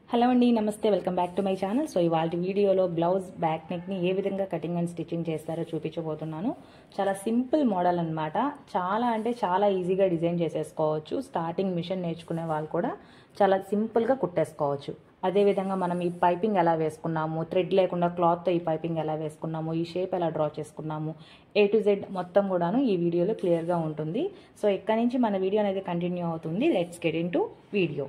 hello అండి నమస్తే welcome back to my channel so ఇవాళ వీడియోలో బ్లౌజ్ బ్యాక్ నెక్ని ఏ విధంగా కటింగ్ అండ్ స్టిచ్చింగ్ చేస్తారో చూపించబోతున్నాను చాలా సింపుల్ మోడల్ అన్నమాట చాలా అంటే చాలా ఈజీగా డిజైన్ చేసేసుకోవచ్చు స్టార్టింగ్ మిషన్ నేర్చుకునే వాళ్ళు కూడా చాలా సింపుల్గా కుట్టేసుకోవచ్చు అదేవిధంగా మనం ఈ పైపింగ్ ఎలా వేసుకున్నాము థ్రెడ్ లేకుండా క్లాత్తో ఈ పైపింగ్ ఎలా వేసుకున్నాము ఈ షేప్ ఎలా డ్రా చేసుకున్నాము ఏ టు జెడ్ మొత్తం కూడాను ఈ వీడియోలో క్లియర్గా ఉంటుంది సో ఇక్కడ నుంచి మన వీడియో అనేది కంటిన్యూ అవుతుంది let's get into video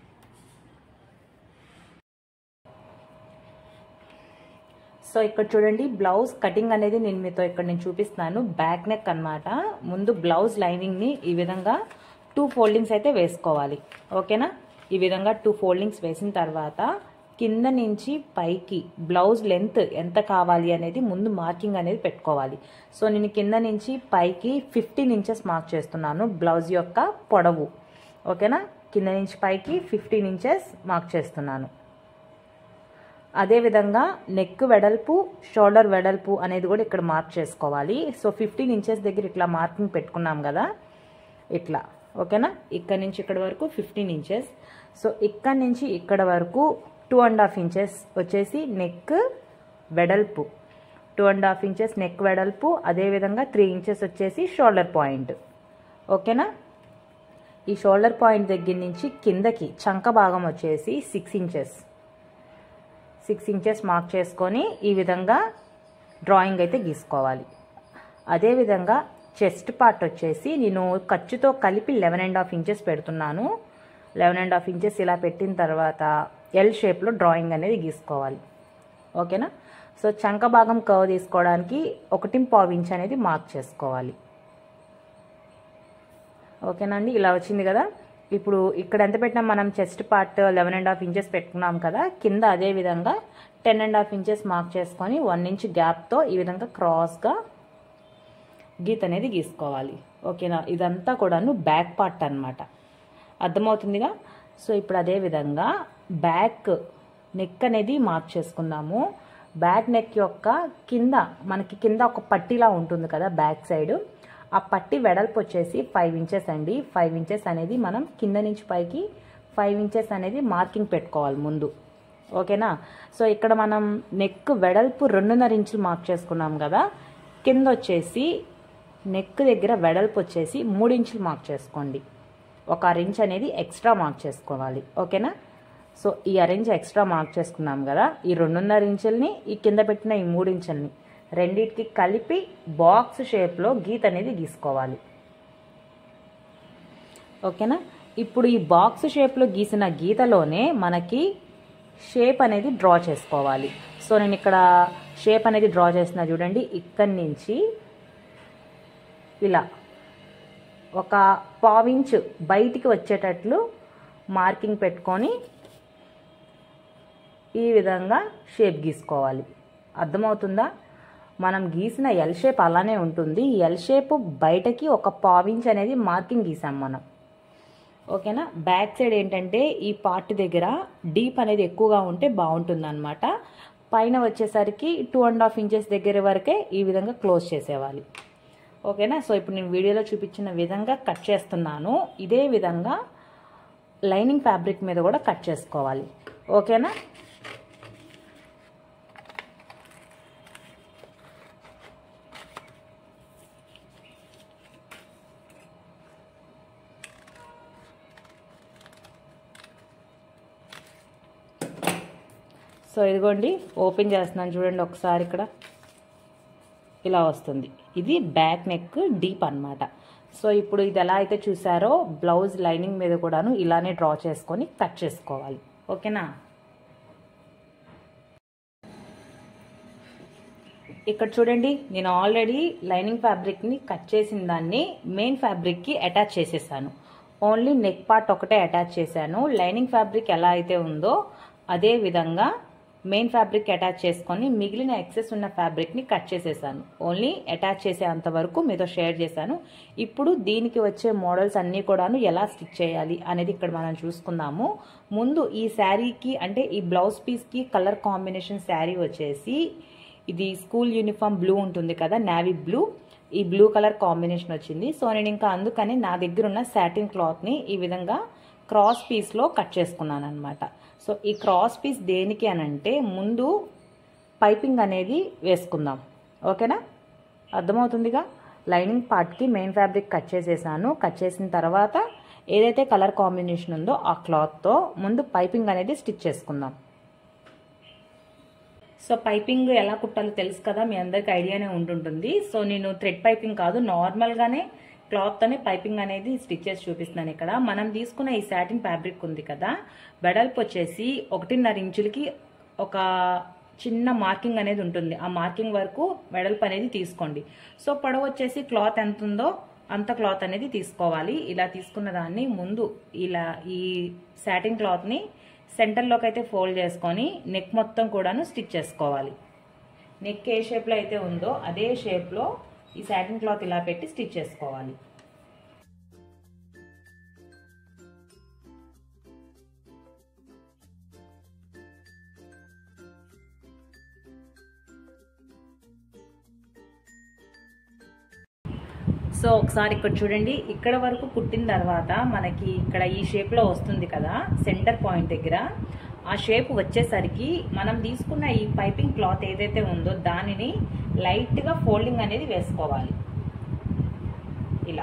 so ఇక్కడ చూడండి బ్లౌజ్ కటింగ్ అనేది నేను మీతో ఇక్కడ నేను చూపిస్తున్నాను బ్యాక్ నెక్ అనమాట ముందు బ్లౌజ్ లైనింగ్ని ఈ విధంగా టూ ఫోల్డింగ్స్ అయితే వేసుకోవాలి ఓకేనా ఈ విధంగా టూ ఫోల్డింగ్స్ వేసిన తర్వాత కింద నుంచి పైకి బ్లౌజ్ లెంత్ ఎంత కావాలి అనేది ముందు మార్కింగ్ అనేది పెట్టుకోవాలి సో నేను కింద నుంచి పైకి ఫిఫ్టీన్ ఇంచెస్ మార్క్ చేస్తున్నాను బ్లౌజ్ యొక్క పొడవు ఓకేనా కింద నుంచి పైకి ఫిఫ్టీన్ ఇంచెస్ మార్క్ చేస్తున్నాను అదేవిధంగా నెక్ వెడల్పు షోల్డర్ వెడల్పు అనేది కూడా ఇక్కడ మార్క్ చేసుకోవాలి సో ఫిఫ్టీన్ ఇంచెస్ దగ్గర ఇట్లా మార్కింగ్ పెట్టుకున్నాం కదా ఇట్లా ఓకేనా ఇక్కడ నుంచి ఇక్కడ వరకు ఫిఫ్టీన్ ఇంచెస్ సో ఇక్కడ నుంచి ఇక్కడ వరకు టూ అండ్ హాఫ్ ఇంచెస్ వచ్చేసి నెక్ వెడల్పు two and half inches neck వెడల్పు అదేవిధంగా త్రీ ఇంచెస్ వచ్చేసి షోల్డర్ పాయింట్ ఓకేనా ఈ షోల్డర్ పాయింట్ దగ్గర నుంచి కిందకి చంక భాగం వచ్చేసి six inches six inches mark చేసుకొని ఈ విధంగా డ్రాయింగ్ అయితే గీసుకోవాలి అదేవిధంగా చెస్ట్ పార్ట్ వచ్చేసి నేను ఖర్చుతో కలిపి లెవెన్ అండ్ హాఫ్ ఇంచెస్ పెడుతున్నాను లెవెన్ అండ్ హాఫ్ ఇంచెస్ ఇలా పెట్టిన తర్వాత ఎల్ షేప్లో డ్రాయింగ్ అనేది గీసుకోవాలి ఓకేనా సో చంక భాగం కవ్ తీసుకోవడానికి ఒకటి పావు ఇంచ్ అనేది మార్క్ చేసుకోవాలి ఓకేనండి ఇలా వచ్చింది కదా ఇప్పుడు ఇక్కడ ఎంత పెట్టినాం మనం chest part eleven and half inches పెట్టుకున్నాం కదా కింద అదే విధంగా ten and half inches mark చేసుకొని వన్ ఇంచ్ గ్యాప్తో ఈ విధంగా క్రాస్గా గీత అనేది గీసుకోవాలి ఓకేనా ఇదంతా కూడాను బ్యాక్ పార్ట్ అనమాట అర్థమవుతుందిగా సో ఇప్పుడు అదే విధంగా బ్యాక్ నెక్ అనేది మార్క్ చేసుకుందాము బ్యాక్ నెక్ యొక్క కింద మనకి కింద ఒక పట్టీలా ఉంటుంది కదా బ్యాక్ సైడ్ ఆ పట్టి వెడల్పు వచ్చేసి ఫైవ్ ఇంచెస్ అండి ఫైవ్ ఇంచెస్ అనేది మనం కింద నుంచి పైకి ఫైవ్ ఇంచెస్ అనేది మార్కింగ్ పెట్టుకోవాలి ముందు ఓకేనా సో ఇక్కడ మనం నెక్ వెడల్పు రెండున్నర ఇంచులు మార్క్ చేసుకున్నాం కదా కింద వచ్చేసి నెక్ దగ్గర వెడల్పు వచ్చేసి మూడు ఇంచులు మార్క్ చేసుకోండి ఒక అరెంజ్ అనేది ఎక్స్ట్రా మార్క్ చేసుకోవాలి ఓకేనా సో ఈ అరెంజ్ ఎక్స్ట్రా మార్క్ చేసుకున్నాం కదా ఈ రెండున్నర ఇంచుల్ని ఈ కింద పెట్టిన ఈ మూడు ఇంచుల్ని రెండింటికి కలిపి బాక్స్ షేప్లో గీత అనేది గీసుకోవాలి ఓకేనా ఇప్పుడు ఈ బాక్స్ షేప్లో గీసిన గీతలోనే మనకి షేప్ అనేది డ్రా చేసుకోవాలి సో నేను ఇక్కడ షేప్ అనేది డ్రా చేసిన చూడండి ఇక్కడి నుంచి ఇలా ఒక పావించ్ బయటికి వచ్చేటట్లు మార్కింగ్ పెట్టుకొని ఈ విధంగా షేప్ గీసుకోవాలి అర్థమవుతుందా మనం గీసిన ఎల్ షేప్ అలానే ఉంటుంది ఎల్ షేప్ బయటకి ఒక పావించ్ అనేది మార్కింగ్ గీసాం మనం ఓకేనా బ్యాక్ సైడ్ ఏంటంటే ఈ పార్ట్ దగ్గర డీప్ అనేది ఎక్కువగా ఉంటే బాగుంటుంది అనమాట పైన వచ్చేసరికి టూ అండ్ హాఫ్ ఇంచెస్ దగ్గర వరకే ఈ విధంగా క్లోజ్ చేసేవాలి ఓకేనా సో ఇప్పుడు నేను వీడియోలో చూపించిన విధంగా కట్ చేస్తున్నాను ఇదే విధంగా లైనింగ్ ఫ్యాబ్రిక్ మీద కూడా కట్ చేసుకోవాలి ఓకేనా సో ఇదిగోండి ఓపెన్ చేస్తున్నాను చూడండి ఒకసారి ఇక్కడ ఇలా వస్తుంది ఇది బ్యాక్ నెక్ డీప్ అనమాట సో ఇప్పుడు ఇది ఎలా అయితే చూసారో బ్లౌజ్ లైనింగ్ మీద కూడాను ఇలానే డ్రా చేసుకొని కట్ చేసుకోవాలి ఓకేనా ఇక్కడ చూడండి నేను ఆల్రెడీ లైనింగ్ ఫ్యాబ్రిక్ని కట్ చేసిన దాన్ని మెయిన్ ఫ్యాబ్రిక్కి అటాచ్ చేసేసాను ఓన్లీ నెక్ పార్ట్ ఒకటే అటాచ్ చేశాను లైనింగ్ ఫ్యాబ్రిక్ ఎలా అయితే ఉందో అదే విధంగా మెయిన్ ఫ్యాబ్రిక్ అటాచ్ చేసుకొని మిగిలిన ఎక్సెస్ ఉన్న ఫ్యాబ్రిక్ని కట్ చేసేసాను ఓన్లీ అటాచ్ చేసే అంతవరకు మీతో షేర్ చేశాను ఇప్పుడు దీనికి వచ్చే మోడల్స్ అన్నీ కూడాను ఎలా స్టిచ్ చేయాలి అనేది ఇక్కడ మనం చూసుకుందాము ముందు ఈ శారీకి అంటే ఈ బ్లౌజ్ పీస్కి కలర్ కాంబినేషన్ శారీ వచ్చేసి ఇది స్కూల్ యూనిఫామ్ బ్లూ ఉంటుంది కదా నావీ బ్లూ ఈ బ్లూ కలర్ కాంబినేషన్ వచ్చింది సో నేను ఇంకా అందుకని నా దగ్గర ఉన్న సాటిన్ క్లాత్ని ఈ విధంగా క్రాస్ పీస్లో కట్ చేసుకున్నాను అనమాట సో ఈ క్రాస్ పీస్ దేనికి అని అంటే ముందు పైపింగ్ అనేది వేసుకుందాం ఓకేనా అర్థమవుతుందిగా లైనింగ్ పార్ట్కి మెయిన్ ఫ్యాబ్రిక్ కట్ చేసేసాను కట్ చేసిన తర్వాత ఏదైతే కలర్ కాంబినేషన్ ఉందో ఆ క్లాత్తో ముందు పైపింగ్ అనేది స్టిచ్ చేసుకుందాం సో పైపింగ్ ఎలా కుట్టాలో తెలుసు కదా మీ అందరికి ఐడియానే ఉంటుంటుంది సో నేను థ్రెడ్ పైపింగ్ కాదు నార్మల్గానే క్లాత్తోనే పైపింగ్ అనేది స్టిచ్ చేసి చూపిస్తున్నాను ఇక్కడ మనం తీసుకున్న ఈ సాటిన్ ఫ్యాబ్రిక్ ఉంది కదా వెడల్పు వచ్చేసి ఒకటిన్నర ఇంచులకి ఒక చిన్న మార్కింగ్ అనేది ఉంటుంది ఆ మార్కింగ్ వరకు వెడల్పు అనేది తీసుకోండి సో పొడవు వచ్చేసి క్లాత్ ఎంత ఉందో అంత క్లాత్ అనేది తీసుకోవాలి ఇలా తీసుకున్న దాన్ని ముందు ఇలా ఈ సాటిన్ క్లాత్ని సెంటర్లోకి అయితే ఫోల్డ్ చేసుకొని నెక్ మొత్తం కూడాను స్టిచ్ చేసుకోవాలి నెక్ ఏ షేప్లో అయితే ఉందో అదే షేప్లో ఈ సాటిన్ క్లాత్ ఇలా పెట్టి స్టిచ్ చేసుకోవాలి సో ఒకసారి ఇక్కడ చూడండి ఇక్కడ వరకు కుట్టిన తర్వాత మనకి ఇక్కడ ఈ షేప్లో వస్తుంది కదా సెంటర్ పాయింట్ దగ్గర ఆ షేప్ వచ్చేసరికి మనం తీసుకున్న ఈ పైపింగ్ క్లాత్ ఏదైతే ఉందో దానిని లైట్గా ఫోల్డింగ్ అనేది వేసుకోవాలి ఇలా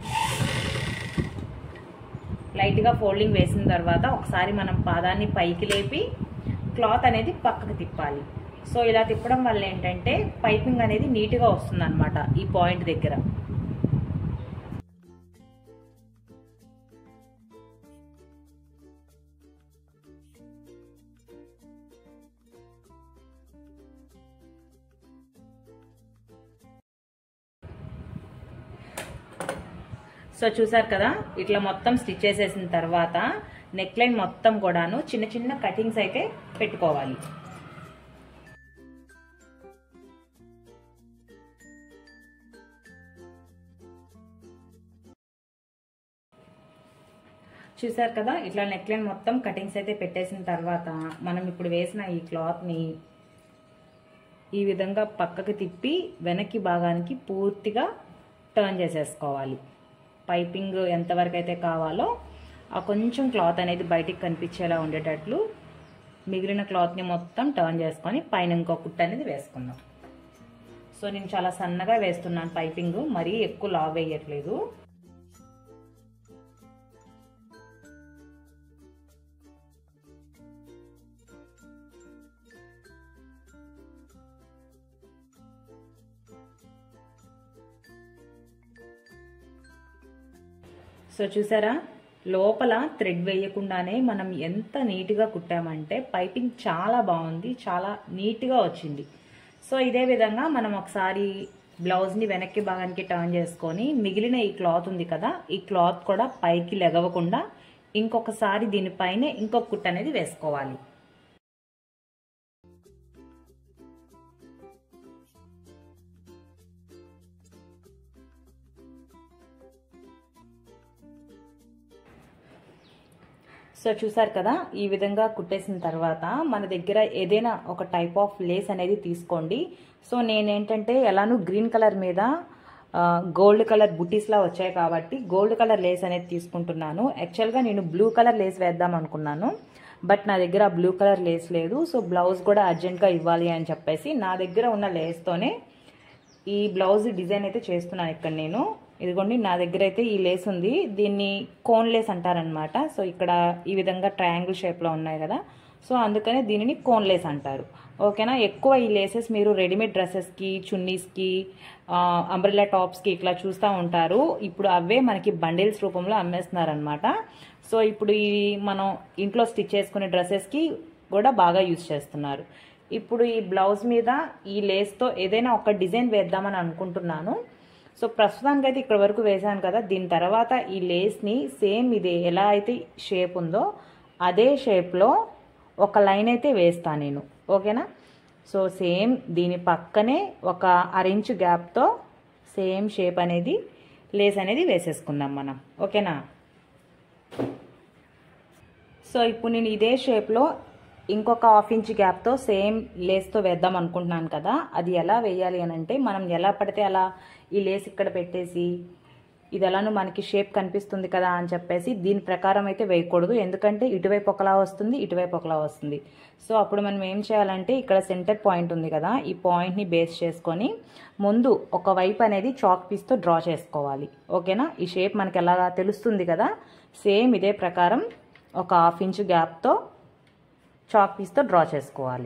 లైట్గా ఫోల్డింగ్ వేసిన తర్వాత ఒకసారి మనం పాదాన్ని పైకి లేపి క్లాత్ అనేది పక్కకు తిప్పాలి సో ఇలా తిప్పడం వల్ల ఏంటంటే పైపింగ్ అనేది నీట్గా వస్తుంది అనమాట ఈ పాయింట్ దగ్గర సో చూసారు కదా ఇట్లా మొత్తం స్టిచ్ చేసేసిన తర్వాత నెక్ లైన్ మొత్తం కూడాను చిన్న చిన్న కటింగ్స్ అయితే పెట్టుకోవాలి చూసారు కదా ఇట్లా నెక్ లైన్ మొత్తం కటింగ్స్ అయితే పెట్టేసిన తర్వాత మనం ఇప్పుడు వేసిన ఈ క్లాత్ని ఈ విధంగా పక్కకి తిప్పి వెనక్కి భాగానికి పూర్తిగా టర్న్ చేసేసుకోవాలి పైపింగ్ ఎంతవరకు అయితే కావాలో ఆ కొంచెం క్లాత్ అనేది బయటికి కనిపించేలా ఉండేటట్లు మిగిలిన క్లాత్ని మొత్తం టర్న్ చేసుకొని పైన ఇంకో కుట్ట అనేది వేసుకుందాం సో నేను చాలా సన్నగా వేస్తున్నాను పైపింగ్ మరీ ఎక్కువ లావ్ వేయట్లేదు సో చూసారా లోపల థ్రెడ్ వేయకుండానే మనం ఎంత నీట్గా కుట్టామంటే పైపింగ్ చాలా బాగుంది చాలా నీట్గా వచ్చింది సో ఇదే విధంగా మనం ఒకసారి బ్లౌజ్ని వెనక్కి భాగానికి టర్న్ చేసుకొని మిగిలిన ఈ క్లాత్ ఉంది కదా ఈ క్లాత్ కూడా పైకి లెగవకుండా ఇంకొకసారి దీనిపైనే ఇంకొక కుట్ట అనేది వేసుకోవాలి సో చూసారు కదా ఈ విధంగా కుట్టేసిన తర్వాత మన దగ్గర ఏదైనా ఒక టైప్ ఆఫ్ లేస్ అనేది తీసుకోండి సో నేనేంటంటే ఎలానూ గ్రీన్ కలర్ మీద గోల్డ్ కలర్ బుటీస్లా వచ్చాయి కాబట్టి గోల్డ్ కలర్ లేస్ అనేది తీసుకుంటున్నాను యాక్చువల్గా నేను బ్లూ కలర్ లేస్ వేద్దాం అనుకున్నాను బట్ నా దగ్గర బ్లూ కలర్ లేస్ లేదు సో బ్లౌజ్ కూడా అర్జెంట్గా ఇవ్వాలి అని చెప్పేసి నా దగ్గర ఉన్న లేస్తోనే ఈ బ్లౌజ్ డిజైన్ అయితే చేస్తున్నాను ఇక్కడ నేను ఇదిగోండి నా దగ్గర అయితే ఈ లేస్ ఉంది దీన్ని కోన్ లేస్ అంటారనమాట సో ఇక్కడ ఈ విధంగా ట్రయాంగిల్ షేప్లో ఉన్నాయి కదా సో అందుకనే దీనిని కోన్ లేస్ అంటారు ఓకేనా ఎక్కువ ఈ లేసెస్ మీరు రెడీమేడ్ డ్రెస్సెస్కి చున్నీస్కి అంబ్రెల్లా టాప్స్కి ఇట్లా చూస్తూ ఉంటారు ఇప్పుడు అవే మనకి బండిల్స్ రూపంలో అమ్మేస్తున్నారనమాట సో ఇప్పుడు ఈ మనం ఇంట్లో స్టిచ్ చేసుకునే డ్రెస్సెస్కి కూడా బాగా యూజ్ చేస్తున్నారు ఇప్పుడు ఈ బ్లౌజ్ మీద ఈ లేస్తో ఏదైనా ఒక డిజైన్ వేద్దామని అనుకుంటున్నాను సో ప్రస్తుతానికి అయితే ఇక్కడ వరకు వేశాను కదా దీని తర్వాత ఈ లేస్ని సేమ్ ఇది ఎలా అయితే షేప్ ఉందో అదే షేప్లో ఒక లైన్ అయితే వేస్తాను నేను ఓకేనా సో సేమ్ దీని పక్కనే ఒక అరెంజ్ గ్యాప్తో సేమ్ షేప్ అనేది లేస్ అనేది వేసేసుకుందాం మనం ఓకేనా సో ఇప్పుడు నేను ఇదే షేప్లో ఇంకొక హాఫ్ ఇంచ్ గ్యాప్తో సేమ్ లేస్తో వేద్దాం అనుకుంటున్నాను కదా అది ఎలా వేయాలి అని అంటే మనం ఎలా పడితే అలా ఈ లేస్ ఇక్కడ పెట్టేసి ఇది ఎలానో మనకి షేప్ కనిపిస్తుంది కదా అని చెప్పేసి దీని ప్రకారం అయితే వేయకూడదు ఎందుకంటే ఇటువైపు ఒకలా వస్తుంది ఇటువైపు ఒకలా వస్తుంది సో అప్పుడు మనం ఏం చేయాలంటే ఇక్కడ సెంటర్ పాయింట్ ఉంది కదా ఈ పాయింట్ని బేస్ చేసుకొని ముందు ఒక వైపు అనేది చాక్ పీస్తో డ్రా చేసుకోవాలి ఓకేనా ఈ షేప్ మనకి ఎలాగా తెలుస్తుంది కదా సేమ్ ఇదే ప్రకారం ఒక హాఫ్ ఇంచ్ గ్యాప్తో చాక్ పీస్తో డ్రా చేసుకోవాలి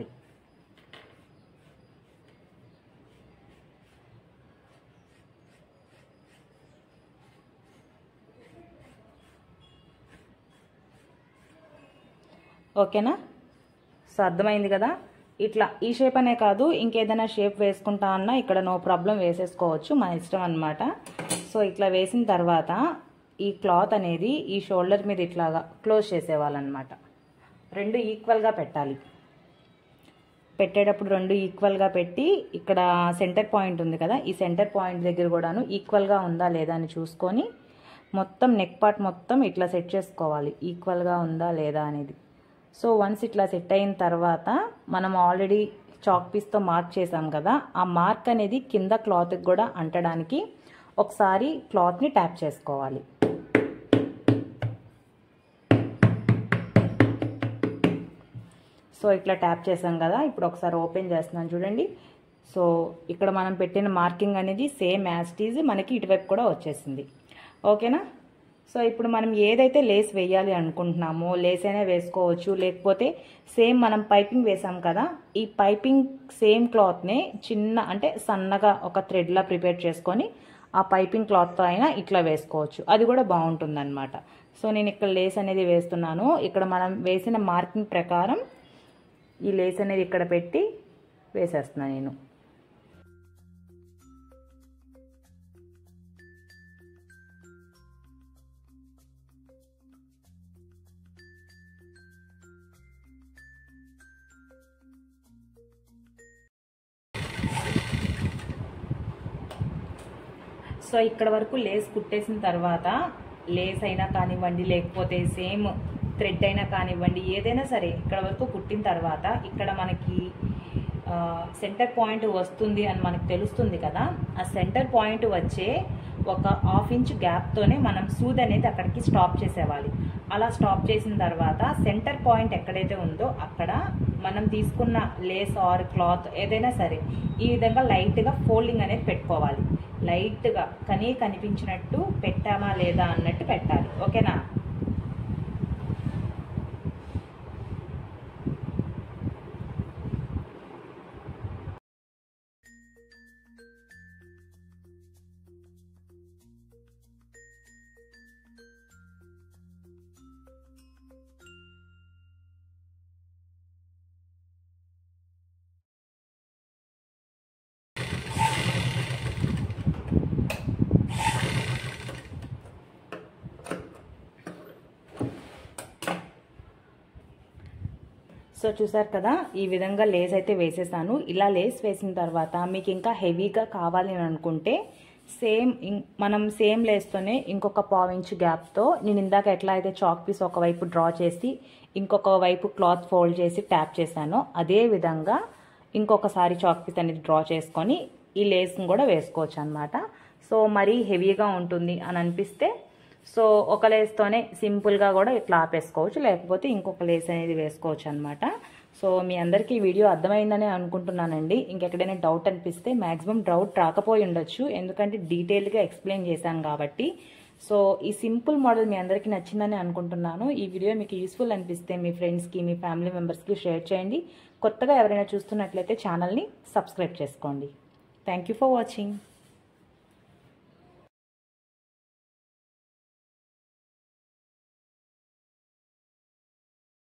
ఓకేనా సో అర్థమైంది కదా ఇట్లా ఈ షేప్ అనే కాదు ఇంకేదైనా షేప్ వేసుకుంటా అన్నా ఇక్కడ నో ప్రాబ్లం వేసేసుకోవచ్చు మన ఇష్టం అనమాట సో ఇట్లా వేసిన తర్వాత ఈ క్లాత్ అనేది ఈ షోల్డర్ మీద ఇట్లాగా క్లోజ్ చేసేవాళ్ళనమాట రెండు ఈక్వల్గా పెట్టాలి పెట్టేటప్పుడు రెండు ఈక్వల్గా పెట్టి ఇక్కడ సెంటర్ పాయింట్ ఉంది కదా ఈ సెంటర్ పాయింట్ దగ్గర కూడాను ఈక్వల్గా ఉందా లేదా అని చూసుకొని మొత్తం నెక్ పార్ట్ మొత్తం ఇట్లా సెట్ చేసుకోవాలి ఈక్వల్గా ఉందా లేదా అనేది సో వన్స్ ఇట్లా సెట్ అయిన తర్వాత మనం ఆల్రెడీ చాక్ పీస్తో మార్క్ చేసాం కదా ఆ మార్క్ అనేది కింద క్లాత్కి కూడా అంటడానికి ఒకసారి క్లాత్ని ట్యాప్ చేసుకోవాలి సో ఇట్లా ట్యాప్ చేసాం కదా ఇప్పుడు ఒకసారి ఓపెన్ చేస్తున్నాను చూడండి సో ఇక్కడ మనం పెట్టిన మార్కింగ్ అనేది సేమ్ యాస్టీజ్ మనకి ఇటువైపు కూడా వచ్చేసింది ఓకేనా సో ఇప్పుడు మనం ఏదైతే లేస్ వేయాలి అనుకుంటున్నామో లేస్ అయినా వేసుకోవచ్చు లేకపోతే సేమ్ మనం పైపింగ్ వేసాం కదా ఈ పైపింగ్ సేమ్ క్లాత్నే చిన్న అంటే సన్నగా ఒక థ్రెడ్లా ప్రిపేర్ చేసుకొని ఆ పైపింగ్ క్లాత్తో అయినా ఇట్లా వేసుకోవచ్చు అది కూడా బాగుంటుందన్నమాట సో నేను ఇక్కడ లేస్ అనేది వేస్తున్నాను ఇక్కడ మనం వేసిన మార్కింగ్ ప్రకారం ఈ లేస్ అనేది ఇక్కడ పెట్టి వేసేస్తున్నాను నేను సో ఇక్కడ వరకు లేస్ కుట్టేసిన తర్వాత లేస్ అయినా కానివ్వండి లేకపోతే సేమ్ థ్రెడ్ అయినా కానివ్వండి ఏదైనా సరే ఇక్కడ వరకు కుట్టిన తర్వాత ఇక్కడ మనకి సెంటర్ పాయింట్ వస్తుంది అని మనకు తెలుస్తుంది కదా ఆ సెంటర్ పాయింట్ వచ్చే ఒక హాఫ్ ఇంచ్ గ్యాప్తోనే మనం సూద్ అనేది అక్కడికి స్టాప్ చేసేవాలి అలా స్టాప్ చేసిన తర్వాత సెంటర్ పాయింట్ ఎక్కడైతే ఉందో అక్కడ మనం తీసుకున్న లేస్ ఆర్ క్లాత్ ఏదైనా సరే ఈ విధంగా లైట్గా ఫోల్డింగ్ అనేది పెట్టుకోవాలి లైట్గా కనీ కనిపించినట్టు పెట్టామా లేదా అన్నట్టు పెట్టాలి ఓకేనా సో చూసారు కదా ఈ విధంగా లేస్ అయితే వేసేసాను ఇలా లేస్ వేసిన తర్వాత మీకు ఇంకా హెవీగా కావాలి అని అనుకుంటే సేమ్ మనం సేమ్ లేస్తోనే ఇంకొక పావు ఇంచ్ గ్యాప్తో నేను ఇందాక ఎట్లా అయితే చాక్ పీస్ ఒకవైపు డ్రా చేసి ఇంకొక వైపు క్లాత్ ఫోల్డ్ చేసి ట్యాప్ చేశానో అదే విధంగా ఇంకొకసారి చాక్ పీస్ అనేది డ్రా చేసుకొని ఈ లేస్ని కూడా వేసుకోవచ్చు అనమాట సో మరీ హెవీగా ఉంటుంది అని అనిపిస్తే సో ఒక లేస్తోనే సింపుల్గా కూడా ఇట్లా ఆపేసుకోవచ్చు లేకపోతే ఇంకొక లేస్ అనేది వేసుకోవచ్చు అనమాట సో మీ అందరికీ ఈ వీడియో అర్థమైందని అనుకుంటున్నానండి ఇంకెక్కడైనా డౌట్ అనిపిస్తే మ్యాక్సిమం డౌట్ రాకపోయి ఉండొచ్చు ఎందుకంటే డీటెయిల్గా ఎక్స్ప్లెయిన్ చేశాను కాబట్టి సో ఈ సింపుల్ మోడల్ మీ అందరికీ నచ్చిందని అనుకుంటున్నాను ఈ వీడియో మీకు యూస్ఫుల్ అనిపిస్తే మీ ఫ్రెండ్స్కి మీ ఫ్యామిలీ మెంబర్స్కి షేర్ చేయండి కొత్తగా ఎవరైనా చూస్తున్నట్లయితే ఛానల్ని సబ్స్క్రైబ్ చేసుకోండి థ్యాంక్ ఫర్ వాచింగ్